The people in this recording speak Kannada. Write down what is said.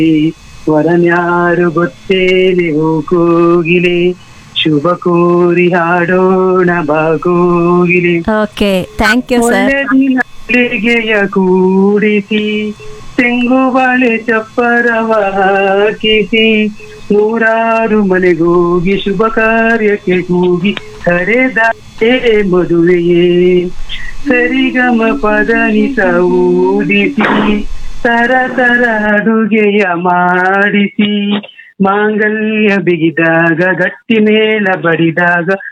ವರನ್ಯಾರು ಗೊತ್ತೇನೆ ಓ ಕೋಗಿಲೆ ಶುಭ ಕೋರಿ ಹಾಡೋಣ ಬಾಗೋಗಿಲೆ ಓಕೆ ಥ್ಯಾಂಕ್ ಯು ಸರ್ ಒಳ್ಳೆ ದಿನ ಬೆಳಿಗ್ಗೆಯ ಕೂಡಿಸಿ ತೆಂಗು ಬಾಳೆ ಚಪ್ಪರವ ಹಾಕಿಸಿ ನೂರಾರು ಮನೆಗೋಗಿ ಶುಭ ಕಾರ್ಯಕ್ಕೆ ಕೂಗಿ ಕರೆದಾಟೆ ಮದುವೆಯೇ ಸರಿಗಮ ಪದನಿಸ ಊದಿಸಿ ತರ ತರ ಅಡುಗೆಯ ಮಾಡಿಸಿ ಮಾಂಗಲ್ಯ ಬಿಗಿದಾಗ ಗಟ್ಟಿ ಮೇಳ ಬಡಿದಾಗ